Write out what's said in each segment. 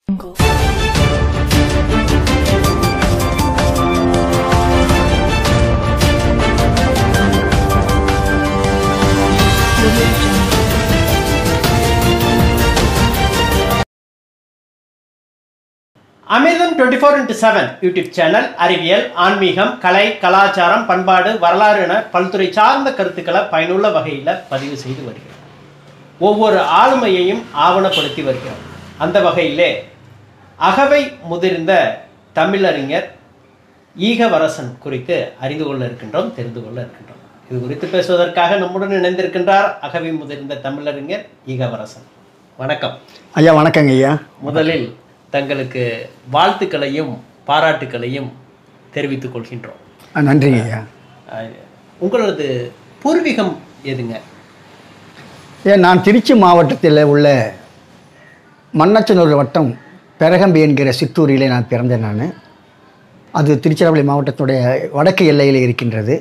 அமிர்தம் twenty four into seven YouTube channel அறிவியல் ஆன்மீகம் கலை கலாச்சாரம் பண்பாடு வரலாறு என பல்துறை சார்ந்த கருத்துக்களை பயனுள்ள வகையில் பதிவு செய்து வருகிறோம் ஒவ்வொரு ஆளுமையையும் ஆவணப்படுத்தி வருகிறோம் அந்த வகையிலே அகவை முதிர்ந்த தமிழறிஞர் ஈகவரசன் குறித்து அறிந்து கொள்ள இருக்கின்றோம் தெரிந்து கொள்ள இருக்கின்றோம் இது குறித்து பேசுவதற்காக நம்முடன் இணைந்திருக்கின்றார் அகவை முதிர்ந்த தமிழறிஞர் ஈகவரசன் வணக்கம் ஐயா வணக்கங்க ஐயா முதலில் தங்களுக்கு வாழ்த்துக்களையும் பாராட்டுக்களையும் தெரிவித்துக் கொள்கின்றோம் ஆ, நன்றிங்க ஐயா அஹ், உங்களது பூர்வீகம் எதுங்க ஏன் நான் திருச்சி மாவட்டத்தில் உள்ள மன்னச்சனூர் வட்டம் பெரகம்பி என்கிற சித்தூரிலே நான் பிறந்தேன் நான் அது திருச்சிராப்பள்ளி மாவட்டத்தினுடைய வடக்கு எல்லையில் இருக்கின்றது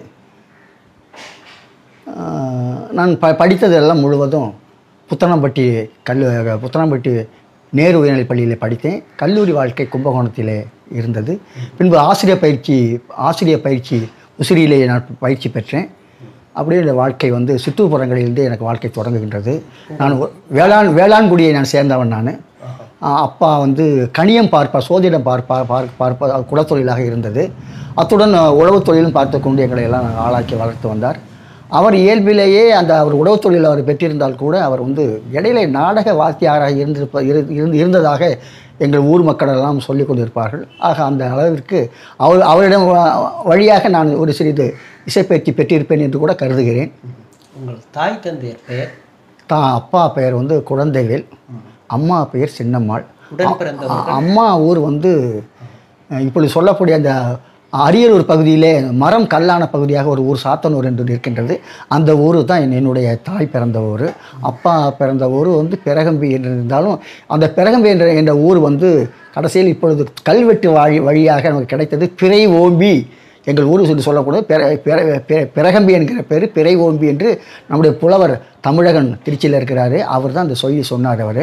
ஆ, நான் ப படித்ததெல்லாம் முழுவதும் புத்தனம்பட்டி கல்லு புத்தனம்பட்டி நேரு உயர்நிலைப் பள்ளியில் படித்தேன் கல்லூரி வாழ்க்கை கும்பகோணத்திலே இருந்தது பின்பு ஆசிரியர் பயிற்சி ஆசிரியர் பயிற்சி உசிரியிலே நான் பயிற்சி பெற்றேன் அப்படியே இந்த வாழ்க்கை வந்து சிற்றூர்புறங்களிலிருந்து எனக்கு வாழ்க்கை தொடங்குகின்றது நான் ஒரு- வேளாண் வேளாண்குடியை நான் சேர்ந்தவன் நான் அப்பா வந்து கணியம் பார்ப்பார் சோதிடம் பார்ப்பார் பார்க்க பார்ப்ப குலத்தொழிலாக இருந்தது அத்துடன் உழவுத் தொழிலும் பார்த்து கொண்டு எங்களை எல்லாம் ஆளாக்கி வளர்த்து வந்தார் அவர் இயல்பிலேயே அந்த அவர் உழவுத் தொழில் அவர் பெற்றிருந்தால் கூட அவர் வந்து இடையிலே நாடக வாத்தியாராக இருந்திருப்ப இரு இருந்து இருந்ததாக எங்கள் ஊர் மக்கள் எல்லாம் சொல்லிக் கொண்டிருப்பார்கள் ஆக அந்த அளவிற்கு அவர் அவரிடம் வ- வழியாக நான் ஒரு சிறிது இசைப்பயிற்சி பெற்றிருப்பேன் என்று கூட கருதுகிறேன் உங்கள் தாய் தந்தையர் பெயர் தான் அப்பா பெயர் வந்து குழந்தைவேல் அம்மா பெயர் சின்னம்மாள் உடன் பிறந்த அ- அம்மா ஊர் வந்து அஹ், இப்பொழுது சொல்லக்கூடிய அந்த அரியலூர் பகுதியிலே மரம் கல்லான பகுதியாக ஒரு ஊர் சாத்தனூர் என்று இருக்கின்றது அந்த ஊர் தான் என் என்னுடைய தாய் பிறந்த ஊர் அப்பா பிறந்த ஊர் வந்து பெரகம்பி என்று இருந்தாலும் அந்த பெரகம்பி என்ற என்ற ஊர் வந்து கடைசியில் இப்பொழுது கல்வெட்டு வழி வழியாக நமக்கு கிடைத்தது பிறை ஓம்பி எங்கள் ஊர் சொல்லி சொல்லக்கூடாது பெர பெர- பெ- பெரகம்பி என்கிற பேர் பிறை ஓம்பி என்று நம்முடைய புலவர் தமிழகன் திருச்சியில் இருக்கிறாரு அவர் தான் அந்த சொல்லி சொன்னார் அவர்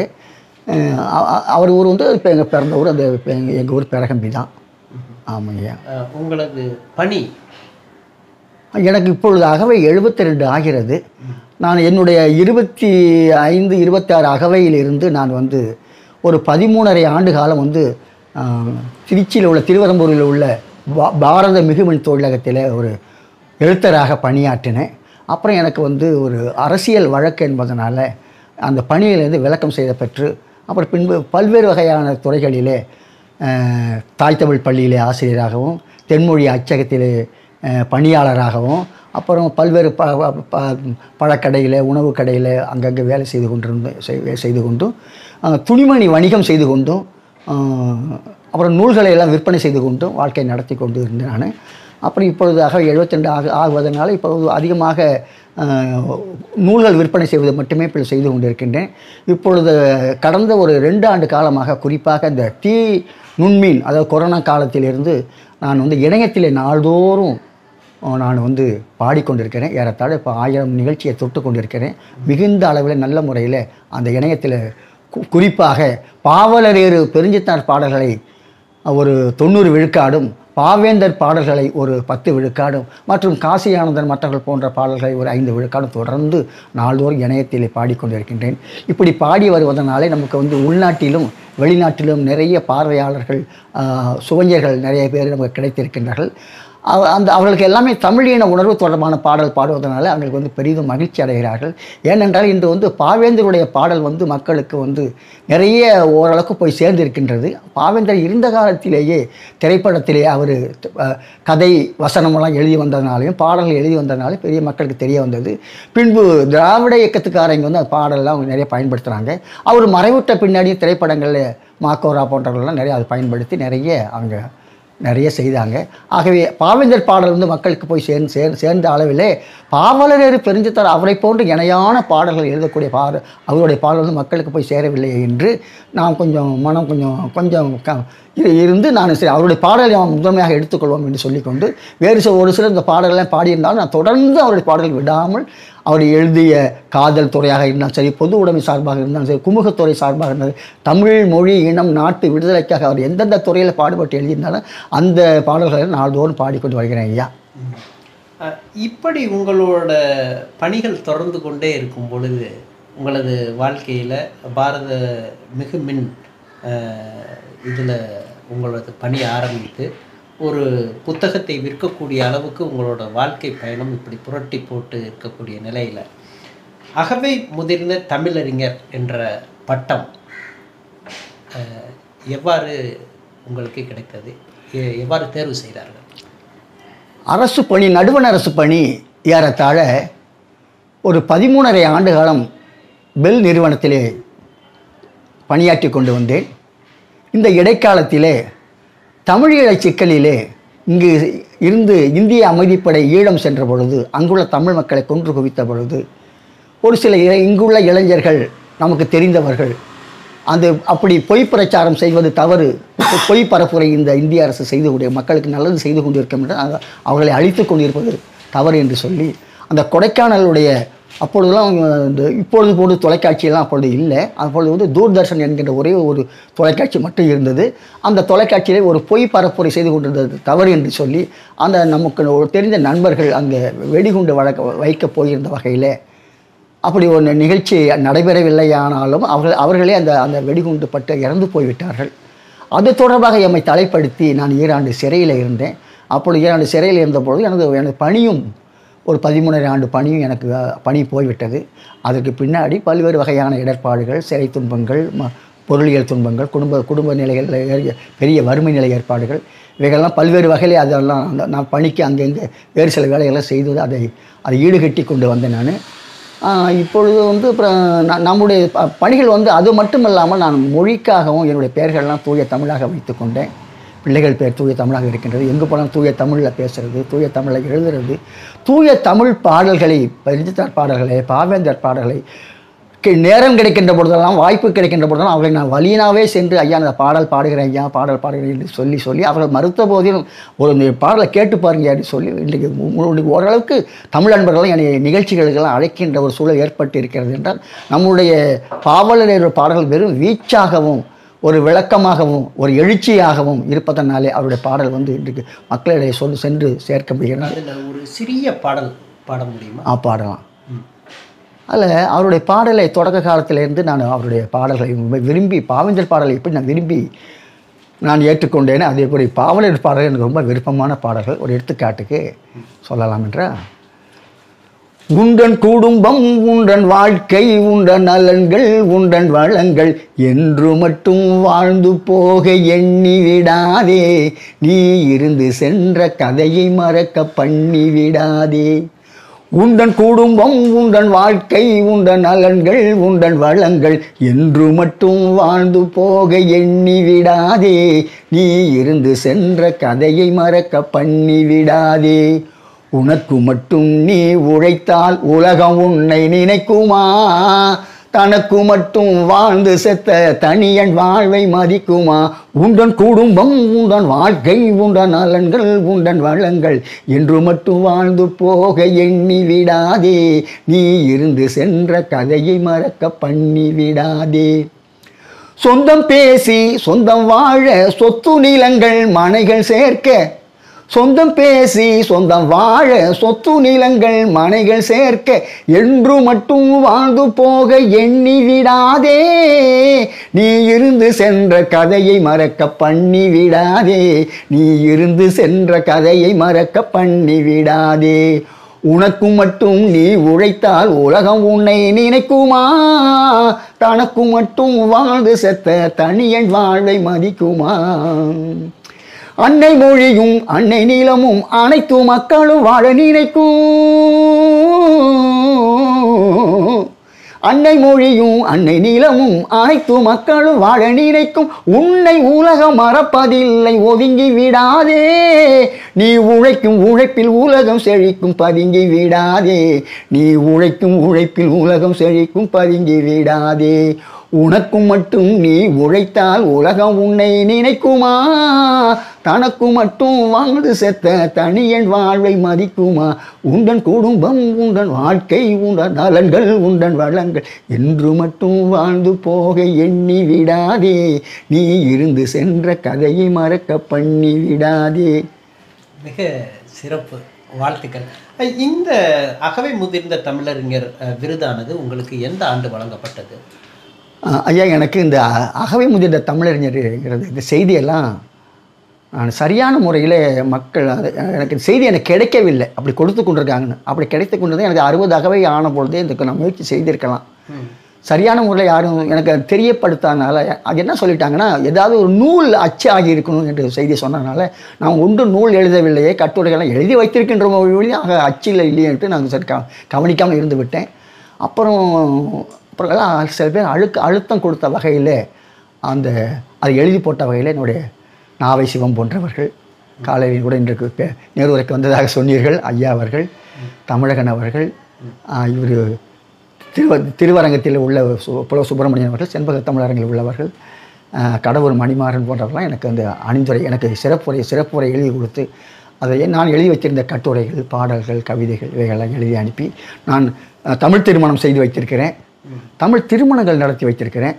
அவர் ஊர் வந்து இப்போ எங்கள் பிறந்த ஊர் அந்த எங்கள் ஊர் பெரகம்பி தான் ஆமாய்யா அஹ், உங்களது பணி எனக்கு இப்பொழுது அகவை எழுபத்தி ரெண்டு ஆகிறது நான் என்னுடைய இருபத்தி ஐந்து இருபத்தாறு அகவையிலிருந்து நான் வந்து ஒரு பதிமூணரை ஆண்டு காலம் வந்து ஆஹ், திருச்சியில் உள்ள திருவரம்பூரில் உள்ள பா- பாரத மிகுமின் தொழிலகத்தில் ஒரு எழுத்தராக பணியாற்றினேன் அப்புறம் எனக்கு வந்து ஒரு அரசியல் வழக்கு என்பதனால அந்த பணியிலிருந்து விளக்கம் செய்த பெற்று அப்புறம் பின்பு பல்வேறு வகையான துறைகளிலே அஹ், தாய் தமிழ் பள்ளியிலே ஆசிரியராகவும் தென்மொழி அச்சகத்திலே அஹ், பணியாளராகவும் அப்புறம் பல்வேறு ப ப- ப- பழக்கடையில் உணவு கடையில் அங்கங்கே வேலை செய்து கொண்டிருந்து செய்- செய்து கொண்டும் அஹ், துணிமணி வணிகம் செய்து கொண்டும் அஹ், அப்புறம் நூல்களை எல்லாம் விற்பனை செய்து கொண்டும் வாழ்க்கை நடத்தி கொண்டு இருந்தேன் நான் அப்புறம் இப்பொழுது ஆக எழுபத்தெண்டு ஆக ஆகுவதனால இப்பொழுது அதிகமாக அஹ், நூல்கள் விற்பனை செய்வது மட்டுமே இப்போ செய்து கொண்டிருக்கின்றேன் இப்பொழுது கடந்த ஒரு ரெண்டு ஆண்டு காலமாக குறிப்பாக இந்த தீ நுண்மீன் அதாவது கொரோனா காலத்திலிருந்து நான் வந்து இணையத்திலே நாள்தோறும் அஹ், நான் வந்து பாடிக்கொண்டிருக்கிறேன் ஏறத்தாழ இப்போ ஆயிரம் நிகழ்ச்சியை தொட்டு கொண்டிருக்கிறேன் மிகுந்த அளவில் நல்ல முறையில் அந்த இணையத்தில் கு- குறிப்பாக பாவலரேறு பெருஞ்சித்தார் பாடல்களை ஒரு தொண்ணூறு விழுக்காடும் பாவேந்தர் பாடல்களை ஒரு பத்து விழுக்காடும் மற்றும் காசி ஆனந்தன் மற்றவர்கள் போன்ற பாடல்களை ஒரு ஐந்து விழுக்காடும் தொடர்ந்து நாள்தோறும் இணையத்திலே பாடிக்கொண்டிருக்கின்றேன் இப்படி பாடி வருவதனாலே நமக்கு வந்து உள்நாட்டிலும் வெளிநாட்டிலும் நிறைய பார்வையாளர்கள் ஆஹ், சுவைஞர்கள் நிறைய பேர் நமக்கு கிடைத்திருக்கின்றார்கள் அவ- அந்த அவர்களுக்கு எல்லாமே தமிழின உணர்வு தொடர்பான பாடல் பாடுவதனால அவங்களுக்கு வந்து பெரிதும் மகிழ்ச்சி அடைகிறார்கள் ஏனென்றால் இன்று வந்து பாவேந்தருடைய பாடல் வந்து மக்களுக்கு வந்து நிறைய ஓரளவுக்கு போய் சேர்ந்திருக்கின்றது பாவேந்தர் இருந்த காலத்திலேயே திரைப்படத்திலே அவர் கதை வசனமெல்லாம் எழுதி வந்ததுனாலையும் பாடல்கள் எழுதி வந்ததுனால பெரிய மக்களுக்கு தெரிய வந்தது பின்பு திராவிட இயக்கத்துக்காரங்க வந்து அந்த பாடல்லாம் அவங்க நிறைய பயன்படுத்துகிறாங்க அவர் மறைவுட்ட பின்னாடி திரைப்படங்களில் மாக்கோரா போன்றவர்கள்லாம் நிறைய அதை பயன்படுத்தி நிறைய அவங்க நிறைய செய்தாங்க ஆகவே பாவேந்தர் பாடல் வந்து மக்களுக்கு போய் சேர்ந்து சேர் சேர்ந்த அளவிலே பாவலரேறு பெருஞ்சித்தார் அவரை போன்று இணையான பாடல்கள் எழுதக்கூடிய பாட அவருடைய பாடல் வந்து மக்களுக்கு போய் சேரவில்லை என்று நான் கொஞ்சம் மனம் கொஞ்சம் கொஞ்சம் க இரு- இருந்து நான் சரி அவருடைய பாடலை நாம் முதன்மையாக எடுத்துக்கொள்வோம் என்று சொல்லிக்கொண்டு வேறு சில ஒரு சிலர் இந்த பாடல்கள்லாம் பாடியிருந்தாலும் நான் தொடர்ந்து அவருடைய பாடல்கள் விடாமல் அவர் எழுதிய காதல் துறையாக இருந்தாலும் சரி பொது உடைமை சார்பாக இருந்தாலும் சரி குமுகத்துறை சார்பாக இருந்தாலும் தமிழ் மொழி இனம் நாட்டு விடுதலைக்காக அவர் எந்தெந்த துறையில் பாடுபட்டு எழுதியிருந்தாலும் அந்த பாடல்களை நாள்தோறும் பாடிக்கொண்டு வருகிறேன் ஐயா அஹ், இப்படி உங்களோட பணிகள் தொடர்ந்து கொண்டே இருக்கும் பொழுது உங்களது வாழ்க்கையில் பாரத மிகுமின் இதில் உங்களது பணி ஆரம்பித்து ஒரு புத்தகத்தை விற்கக்கூடிய அளவுக்கு உங்களோட வாழ்க்கை பயணம் இப்படி புரட்டி போட்டு இருக்கக்கூடிய நிலையில் அகவை முதிர்ந்த தமிழறிஞர் என்ற பட்டம் அஹ், எவ்வாறு உங்களுக்கு கிடைத்தது எ- எவ்வாறு தேர்வு செய்தார்கள் அரசு பணி நடுவண் அரசு பணி ஏறத்தாழ ஒரு பதிமூணரை ஆண்டு காலம் பெல் நிறுவனத்திலே பணியாற்றி கொண்டு வந்தேன் இந்த இடைக்காலத்திலே தமிழீழச் சிக்கலிலே இங்கு இருந்து இந்திய அமைதிப்படை ஈழம் சென்ற பொழுது அங்குள்ள தமிழ் மக்களை கொன்று குவித்த பொழுது ஒரு சில இள- இங்குள்ள இளைஞர்கள் நமக்கு தெரிந்தவர்கள் அந்த அப்படி பொய் பிரச்சாரம் செய்வது தவறு பொ- பொய் பரப்புரை இந்த இந்திய அரசு செய்து கொண்டு மக்களுக்கு நல்லது செய்து கொண்டிருக்கும் என்று அந்த- அவர்களை அழித்து கொண்டிருப்பது தவறு என்று சொல்லி அந்த கொடைக்கானலுடைய அப்பொழுதெல்லாம் இந்த இப்பொழுது போது தொலைக்காட்சியெல்லாம் அப்பொழுது இல்லை அப்பொழுது வந்து தூர்தர்ஷன் என்கின்ற ஒரே ஒரு தொலைக்காட்சி மட்டும் இருந்தது அந்த தொலைக்காட்சியிலே ஒரு பொய் பரப்புரை செய்து கொண்டிருந்தது தவறு என்று சொல்லி அந்த நமக்கு ஒரு தெரிந்த நண்பர்கள் அங்கே வெடிகுண்டு வழக்க வைக்க போயிருந்த வகையில் அப்படி ஒரு நிகழ்ச்சி நடைபெறவில்லையானாலும் அவர்கள் அவர்களே அந்த அந்த வெடிகுண்டு பட்டு இறந்து போய்விட்டார்கள் அது தொடர்பாக எம்மை தலைப்படுத்தி நான் ஈராண்டு சிறையில் இருந்தேன் அப்பொழுது ஈராண்டு சிறையில் இருந்தபொழுது எனது எனது பணியும் ஒரு பதிமூணரை ஆண்டு பணியும் எனக்கு அஹ், பணி போய்விட்டது அதற்கு பின்னாடி பல்வேறு வகையான இடர்பாடுகள் சிறை துன்பங்கள் ம பொருளியல் துன்பங்கள் குடும்ப குடும்ப நிலைகள் ஏ- பெரிய வறுமை நிலை ஏற்பாடுகள் இவைகள்லாம் பல்வேறு வகையில் அதெல்லாம் அந்த- நான் பணிக்கு அங்கங்கே வேறு சில வேலைகள்லாம் செய்து அதை அதை ஈடுகட்டி கொண்டு வந்தேன் நான் ஆஹ் இப்பொழுது வந்து அப்புறம் ந- நம்முடைய ப- பணிகள் வந்து அது மட்டும் இல்லாமல் நான் மொழிக்காகவும் என்னுடைய பெயர்கள்லாம் தூய தமிழாக வைத்துக்கொண்டேன் பிள்ளைகள் பேர் தூய தமிழாக இருக்கின்றது எங்கே போனாலும் தூய தமிழில் பேசுறது தூய தமிழில் எழுதுறது தூய தமிழ் பாடல்களை பரிஞ்சித்தார் பாடல்களை பாவேந்தர் பாடல்களை கி- நேரம் கிடைக்கின்ற பொழுதெல்லாம் வாய்ப்பு கிடைக்கின்ற பொழுதெல்லாம் அவர்களை நான் வழியினாவே சென்று ஐயா அந்த பாடல் பாடுகிறேன் ஐயா பாடல் பாடுகிறேன் என்று சொல்லி சொல்லி அவர்கள் மறுத்த போதிலும் ஒரு இந்த பாடலை கேட்டு பாருங்க அப்படின்னு சொல்லி இன்றைக்கு மு- மு- இன்னைக்கு ஓரளவுக்கு தமிழ் நண்பர்களும் என்னை நிகழ்ச்சிகளுக்கெல்லாம் அழைக்கின்ற ஒரு சூழல் ஏற்பட்டு இருக்கிறது என்றால் நம்முடைய பாவலர் பாடல்கள் வெறும் வீச்சாகவும் ஒரு விளக்கமாகவும் ஒரு எழுச்சியாகவும் இருப்பதனாலே அவருடைய பாடல் வந்து இன்றைக்கு மக்களிடையே சொல்லி சென்று சேர்க்கப்படுகிறது அதில் ஒரு சிறிய பாடல் பாட முடியுமா ஆ பாடலாம் அதில் அவருடைய பாடலை தொடக்க காலத்திலேருந்து நான் அவருடைய பாடல்களை ரொம்ப விரும்பி பாவேந்தர் பாடலை எப்படி நான் விரும்பி நான் ஏற்றுக்கொண்டேனே அதே போல பாவலர் பாடல் எனக்கு ரொம்ப விருப்பமான பாடல்கள் ஒரு எடுத்துக்காட்டுக்கு சொல்லலாம் என்றா உண்டன் குடும்பம் உண்டன் வாழ்க்கை உண்டன் நலன்கள் உண்டன் வளங்கள் என்று மட்டும் வாழ்ந்து போக எண்ணி விடாதே நீ இருந்து சென்ற கதையை மறக்க பண்ணி விடாதே உண்டன் குடும்பம் உண்டன் வாழ்க்கை உண்டன் நலன்கள் உண்டன் வளங்கள் என்று மட்டும் வாழ்ந்து போக எண்ணி விடாதே நீ இருந்து சென்ற கதையை மறக்க பண்ணி விடாதே உனக்கு மட்டும் நீ உழைத்தால் உலகம் உன்னை நினைக்குமா தனக்கு மட்டும் வாழ்ந்து செத்த தனியன் வாழ்வை மதிக்குமா உண்டன் குடும்பம் உண்டன் வாழ்க்கை உண்டன் நலன்கள் உண்டன் வளங்கள் என்று மட்டும் வாழ்ந்து போக எண்ணி விடாதே நீ இருந்து சென்ற கதையை மறக்க பண்ணி விடாதே சொந்தம் பேசி சொந்தம் வாழ சொத்து நிலங்கள் மனைகள் சேர்க்க சொந்தம் பேசி சொந்தம் வாழ சொத்து நிலங்கள் மனைகள் சேர்க்க என்று மட்டும் வாழ்ந்து போக எண்ணி விடாதே நீ இருந்து சென்ற கதையை மறக்க பண்ணி விடாதே நீ இருந்து சென்ற கதையை மறக்க பண்ணி விடாதே உனக்கு மட்டும் நீ உழைத்தால் உலகம் உன்னை நினைக்குமா தனக்கு மட்டும் வாழ்ந்து செத்த தனியன் வாழ்வை மதிக்குமா அன்னை மொழியும் அன்னை நீளமும் அனைத்து மக்களும் வாழ நினைக்கும் அன்னை மொழியும் அன்னை நீளமும் அனைத்து மக்களும் வாழ நினைக்கும் உன்னை உலகம் மறப்பதில்லை ஒதுங்கி விடாதே நீ உழைக்கும் உழைப்பில் உலகம் செழிக்கும் பதுங்கி விடாதே நீ உழைக்கும் உழைப்பில் உலகம் செழிக்கும் பதுங்கி விடாதே உனக்கும் மட்டும் நீ உழைத்தால் உலகம் உன்னை நினைக்குமா தனக்கு மட்டும் வாழ்ந்து செத்த தனியன் வாழ்வை மதிக்குமா உண்டன் குடும்பம் உண்டன் வாழ்க்கை உண்டன் நலன்கள் உண்டன் வளங்கள் என்று மட்டும் வாழ்ந்து போக எண்ணி விடாதே நீ இருந்து சென்ற கதையை மறக்க பண்ணி விடாதே மிக சிறப்பு வாழ்த்துக்கள் அஹ் இந்த அகவை முதிர்ந்த தமிழறிஞர் அஹ், விருதானது உங்களுக்கு எந்த ஆண்டு வழங்கப்பட்டது அஹ் ஐயா எனக்கு இந்த அ- அகவை முதிர்ந்த தமிழறிஞர்ங்கிறது இந்த செய்தியெல்லாம் நான் சரியான முறையில் மக்கள் அது- எனக்கு இந்த செய்தி எனக்கு கிடைக்கவில்லை அப்படி கொடுத்து கொண்டிருக்காங்கன்னு அப்படி கிடைத்து கொண்டது எனக்கு அறுபது அகவை ஆன பொழுதே இதுக்கு நான் முயற்சி செய்திருக்கலாம் சரியான முறையில் யாரும் எனக்கு அது தெரியப்படுத்தாதனால அது என்ன சொல்லிட்டாங்கன்னா ஏதாவது ஒரு நூல் அச்சு ஆகி இருக்கணும் என்று செய்தி சொன்னதுனால நான் ஒன்று நூல் எழுதவில்லையே கட்டுரைகள்லாம் எழுதி வைத்திருக்கின்ற மொழி ஆக அச்சில் இல்லையேன்ட்டு நான் சரி க கவனிக்காமல் இருந்து விட்டேன் அப்புறம் அப்புறம் எல்லாம் சில பேர் அழுக்கு அழுத்தம் கொடுத்த வகையில் அந்த அதை எழுதி போட்ட வகையில் என்னுடைய நாவை சிவம் போன்றவர்கள் காலையில் கூட இன்றைக்கு பே- நேருரைக்கு வந்ததாக சொன்னீர்கள் ஐயா அவர்கள் தமிழகன் அவர்கள் இவர் திருவ திருவரங்கத்தில் உள்ள சு- புல சுப்பிரமணியன் அவர்கள் செண்பக தமிழரங்கில் உள்ளவர்கள் ஆஹ் கடவுர் மணிமாறன் போன்றவர்களாம் எனக்கு அந்த அணிந்துரை எனக்கு சிறப்புரை சிறப்புரை எழுதி கொடுத்து அதை நான் எழுதி வைத்திருந்த கட்டுரைகள் பாடல்கள் கவிதைகள் இவைகளெல்லாம் எழுதி அனுப்பி நான் அஹ், தமிழ் திருமணம் செய்து வைத்திருக்கிறேன் தமிழ் திருமணங்கள் நடத்தி வைத்திருக்கிறேன்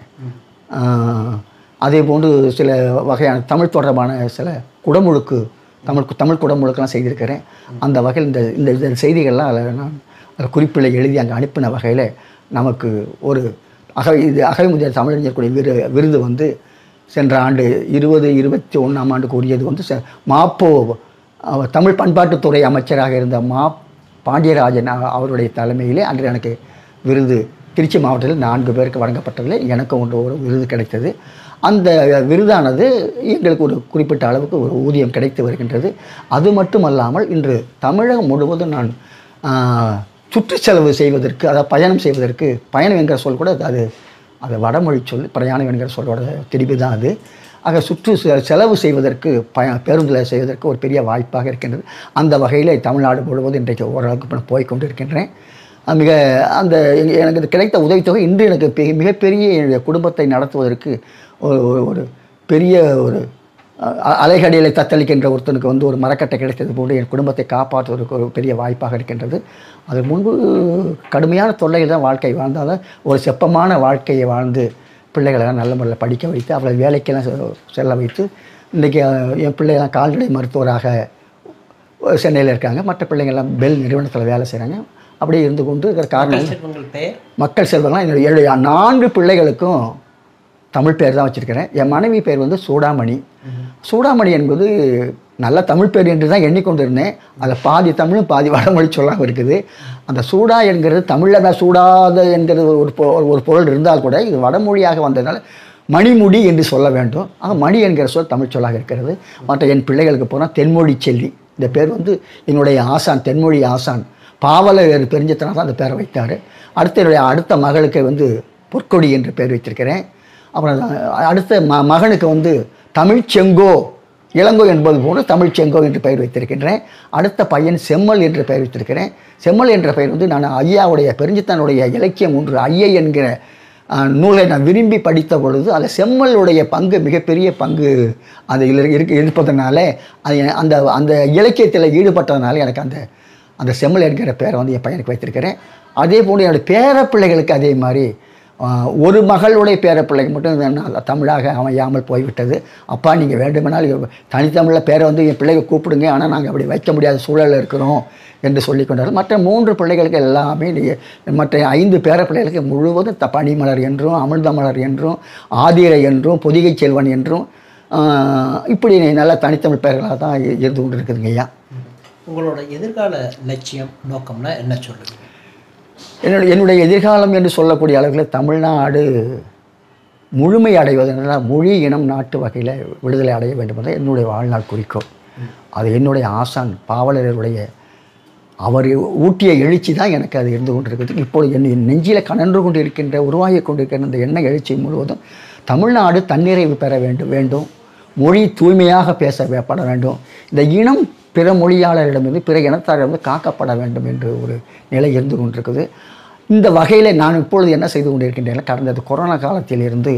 ஆஹ், அதே போன்று சில வகையான தமிழ் தொடர்பான சில குடமுழுக்கு தமிழ் தமிழ் குடமுழுக்கெல்லாம் செய்திருக்கிறேன் அந்த வகையில் இந்த இந்த இந்த செய்திகள்லாம் அதில் நான் அதில் குறிப்பில் எழுதி அங்கே அனுப்பின வகையில் நமக்கு ஒரு அகவை இது அகவை முதல் தமிழறிஞர் கூடிய விரு விருது வந்து சென்ற ஆண்டு இருபது இருபத்தி ஒன்றாம் ஆண்டுக்கு உரியது வந்து ச- மாப்போ அவர் தமிழ் பண்பாட்டுத்துறை அமைச்சராக இருந்த மா பாண்டியராஜன் அவ- அவருடைய தலைமையிலே அன்று எனக்கு விருது திருச்சி மாவட்டத்தில் நான்கு பேருக்கு வழங்கப்பட்டதில் எனக்கு ஒன்று ஒரு விருது கிடைத்தது அந்த விருதானது எங்களுக்கு ஒரு குறிப்பிட்ட அளவுக்கு ஒரு ஊதியம் கிடைத்து வருகின்றது அது மட்டுமல்லாமல் இன்று தமிழகம் முழுவதும் நான் ஆஹ், சுற்றுச் செலவு செய்வதற்கு அதாவது பயணம் செய்வதற்கு பயணம் என்கிற சொல் கூட அது அது வடமொழி சொல் பிரயாணம் என்கிற சொல்லோட திரிவு தான் அது ஆக சுற்று செ- செலவு செய்வதற்கு பய பேருந்தில் செய்வதற்கு ஒரு பெரிய வாய்ப்பாக இருக்கின்றது அந்த வகையில் தமிழ்நாடு முழுவதும் இன்றைக்கு ஓரளவுக்கு நான் போய் கொண்டு இருக்கின்றேன் அது மிக அந்த எங்க- எனக்கு இது கிடைத்த உதவித்தொகை இன்று எனக்கு பெ- மிகப்பெரிய என்னுடைய குடும்பத்தை நடத்துவதற்கு ஒரு ஒரு- ஒரு பெரிய ஒரு அ- அலைகடிகளை தத்தளிக்கின்ற ஒருத்தனுக்கு வந்து ஒரு மரக்கட்டை கிடைத்தது போன்று என் குடும்பத்தை காப்பாற்றுவதற்கு ஒரு பெரிய வாய்ப்பாக இருக்கின்றது அது முன்பு கடுமையான தொல்லையில் தான் வாழ்க்கை வாழ்ந்தாலும் ஒரு செப்பமான வாழ்க்கையை வாழ்ந்து பிள்ளைகளெல்லாம் நல்ல முறையில் படிக்க வைத்து அவளை வேலைக்கெல்லாம் செ- செல்ல வைத்து இன்றைக்கி என் பிள்ளைகள்லாம் கால்நடை மருத்துவராக சென்னையில் இருக்காங்க மற்ற பிள்ளைங்கள்லாம் பெல் நிறுவனத்தில் வேலை செய்கிறாங்க அப்படியே இருந்து கொண்டு இருக்கிற காரணம் செல்வங்கள் பெயர் மக்கள் செல்வங்கள்லாம் என்னுடைய என்னுடைய நான்கு பிள்ளைகளுக்கும் தமிழ் பேர் தான் வச்சுருக்கிறேன் என் மனைவி பேர் வந்து சூடாமணி சூடாமணி என்பது நல்ல தமிழ் பேர் என்று தான் எண்ணிக்கொண்டிருந்தேன் அதில் பாதி தமிழும் பாதி வடமொழி சொல்லாமல் இருக்குது அந்த சூடா என்கிறது தமிழில் தான் சூடாத என்கிறது ஒரு பொ- ஒரு பொருள் இருந்தால் கூட இது வடமொழியாக வந்ததுனால மணிமுடி என்று சொல்ல வேண்டும் ஆக மணி என்கிற சொல் தமிழ் சொல்லாக இருக்கிறது மற்ற என் பிள்ளைகளுக்கு போனால் தென்மொழி செல்வி இந்த பேர் வந்து என்னுடைய ஆசான் தென்மொழி ஆசான் பாவலர் பெருஞ்சத்தனால் தான் அந்த பேரை வைத்தார் அடுத்து என்னுடைய அடுத்த மகளுக்கு வந்து பொற்கொடி என்று பேர் வைத்திருக்கிறேன் அப்புறம் அடுத்த ம மகனுக்கு வந்து தமிழ் செங்கோ இளங்கோ என்பது போன்று தமிழ் செங்கோ என்று பெயர் வைத்திருக்கின்றேன் அடுத்த பையன் செம்மல் என்று பெயர் வைத்திருக்கிறேன் செம்மல் என்ற பெயர் வந்து நான் ஐயாவுடைய பெருஞ்சித்தனுடைய இலக்கியம் ஒன்று ஐயை என்கிற அஹ், நூலை நான் விரும்பி படித்த பொழுது அதில் செம்மலுடைய பங்கு மிகப்பெரிய பங்கு அதில் இருக்கு இருப்பதனால அது எ- அந்த அந்த இலக்கியத்தில் ஈடுபட்டதுனால எனக்கு அந்த அந்த செம்மல் என்கிற பேரை வந்து என் பையனுக்கு வைத்திருக்கிறேன் அதே போன்று என்னுடைய பேரப்பிள்ளைகளுக்கு அதே மாதிரி ஆஹ், ஒரு மகளுடைய பேரப்பிள்ளைக்கு மட்டும் நான் தமிழாக அமையாமல் போய்விட்டது அப்பா நீங்கள் வேண்டுமானால் இது தனித்தமிழில் பேரை வந்து என் பிள்ளைங்க கூப்பிடுங்க ஆனால் நாங்கள் அப்படி வைக்க முடியாத சூழலில் இருக்கிறோம் என்று சொல்லி கொண்டார்கள் மற்ற மூன்று பிள்ளைகளுக்கு எல்லாமே நீங்கள் மற்ற ஐந்து பேரப்பிள்ளைகளுக்கு முழுவதும் த பனிமலர் என்றும் அமிர்தமலர் என்றும் ஆதிரை என்றும் பொதிகை செல்வன் என்றும் ஆஹ், இப்படி நல்ல தனித்தமிழ் பெயர்களாக தான் இருந்து கொண்டு இருக்குதுங்க ஐயா உங்களோட எதிர்கால லட்சியம் நோக்கம்னா என்ன சொல்லுங்க என்னுடைய என்னுடைய எதிர்காலம் என்று சொல்லக்கூடிய அளவில் தமிழ்நாடு முழுமை அடைவதனால் மொழி இனம் நாட்டு வகையில் விடுதலை அடைய வேண்டும் என்பது என்னுடைய வாழ்நாள் குறிக்கோள் அது என்னுடைய ஆசான் பாவலருடைய அவர் ஊட்டிய எழுச்சி தான் எனக்கு அது இருந்து கொண்டிருக்கிறது இப்பொழுது என் என் நெஞ்சில் கனன்று கொண்டு இருக்கின்ற உருவாகி கொண்டிருக்கின்ற இந்த எண்ணெய் எழுச்சி முழுவதும் தமிழ்நாடு தன்னிறைவு பெற வேண்டும் வேண்டும் மொழி தூய்மையாக பேசப்பட வேண்டும் இந்த இனம் பிற மொழியாளரிடமிருந்து பிற இனத்தாரிடமிருந்து காக்கப்பட வேண்டும் என்று ஒரு நிலை இருந்து கொண்டிருக்குது இந்த வகையில் நான் இப்பொழுது என்ன செய்து கொண்டிருக்கின்றேன் கடந்த இந்த கொரோனா காலத்திலிருந்து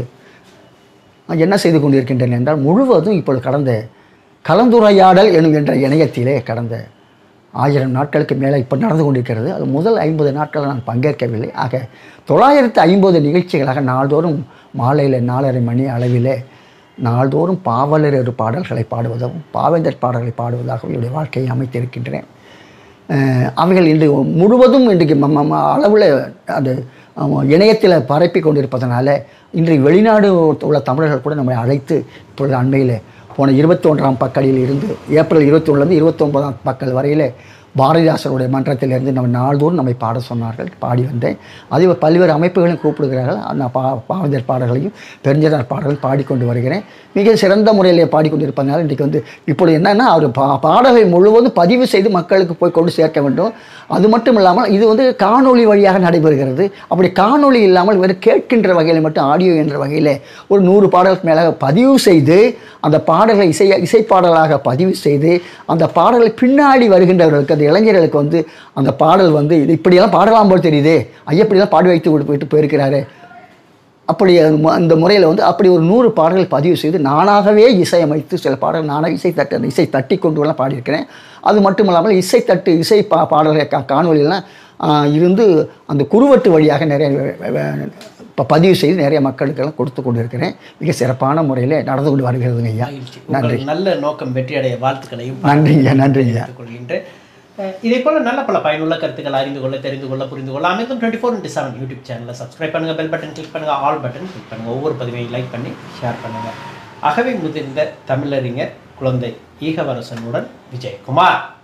நான் என்ன செய்து கொண்டிருக்கின்றேன் என்றால் முழுவதும் இப்பொழுது கடந்த கலந்துரையாடல் என்கின்ற இணையத்திலே கடந்த ஆயிரம் நாட்களுக்கு மேலே இப்போ நடந்து கொண்டிருக்கிறது அது முதல் ஐம்பது நாட்கள் நான் பங்கேற்கவில்லை ஆக தொள்ளாயிரத்து ஐம்பது நிகழ்ச்சிகளாக நாள்தோறும் மாலையில் நாலரை மணி அளவிலே நாள்தோறும் பாவலர் பாடல்களை பாடுவதும் பாவேந்தர் பாடல்களை பாடுவதாகவும் என்னுடைய வாழ்க்கையை அமைத்திருக்கின்றேன் அஹ் அவைகள் இன்று முழுவதும் இன்றைக்கு ம- ம- ம- அளவில் அது இணையத்தில் பரப்பி கொண்டிருப்பதனால இன்று வெளிநாடு உள்ள தமிழர்கள் கூட நம்மை அழைத்து இப்பொழுது அண்மையில் போன இருபத்தி ஒன்றாம் பக்கடியில் இருந்து ஏப்ரல் இருபத்தி ஒன்றுலேருந்து இருபத்தொன்பதாம் பக்கல் வரையில் பாரதிதாசனுடைய மன்றத்திலிருந்து நம்ம நாள்தோறும் நம்மை பாட சொன்னார்கள் பாடி வந்தேன் அதே போல் பல்வேறு அமைப்புகளையும் கூப்பிடுகிறார்கள் நான் பா பாவந்தர் பாடல்களையும் பெருஞ்சனார் பாடல்களையும் பாடிக்கொண்டு வருகிறேன் மிக சிறந்த முறையில் பாடிக்கொண்டிருப்பதனால இன்றைக்கு வந்து இப்பொழுது என்னன்னா அவர் பா பாடலை முழுவதும் பதிவு செய்து மக்களுக்கு போய் கொண்டு சேர்க்க வேண்டும் அது மட்டும் இல்லாமல் இது வந்து காணொளி வழியாக நடைபெறுகிறது அப்படி காணொளி இல்லாமல் வெறும் கேட்கின்ற வகையில் மட்டும் ஆடியோ என்ற வகையில் ஒரு நூறு பாடலுக்கு மேலாக பதிவு செய்து அந்த பாடல்களை இசை இசைப்பாடலாக பதிவு செய்து அந்த பாடலை பின்னாடி வருகின்றவர்களுக்கு அந்த இளைஞர்களுக்கு வந்து அந்த பாடல் வந்து இது இப்படியெல்லாம் பாடலாம் போல் தெரியுதே ஐயப்படியெல்லாம் பாடி வைத்து விட்டு போயிட்டு போயிருக்கிறாரு அப்படி அது மு- அந்த முறையில் வந்து அப்படி ஒரு நூறு பாடல்கள் பதிவு செய்து நானாகவே இசையமைத்து சில பாடல்கள் நானாக இசை தட்டு அந்த இசை தட்டி கொண்டு எல்லாம் பாடியிருக்கிறேன் அது மட்டும் இல்லாமல் இசை தட்டு இசை பா பாடல்கள் கா காணொலியெல்லாம் ஆஹ், இருந்து அந்த குறுவட்டு வழியாக நிறைய வே- வே- ப- பதிவு செய்து நிறைய மக்களுக்கெல்லாம் கொடுத்து கொண்டு இருக்கிறேன் மிக சிறப்பான முறையில் நடந்து கொண்டு வருகிறதுங்க ஐயா மகிழ்ச்சி உங்கள் நல்ல நோக்கம் வெற்றியடைய வாழ்த்துக்களையும் நன்றிங்க நன்றிங்க கொள்கின்றேன் இதே போல நல்ல பல பயனுள்ள கருத்துக்கள் அறிந்து கொள்ள தெரிந்து கொள்ள புரிந்து கொள்ள Amirtham twenty four into seven YouTube சேனலை சப்ஸ்கிரைப் பண்ணுங்க பெல் பட்டன் கிளிக் பண்ணுங்க ஆல் பட்டன் கிளிக் பண்ணுங்க ஒவ்வொரு பதிவையும் லைக் பண்ணி ஷேர் பண்ணுங்க அகவை முதிர்ந்த தமிழறிஞர் குழந்தை ஈகவரசனுடன் விஜயகுமார்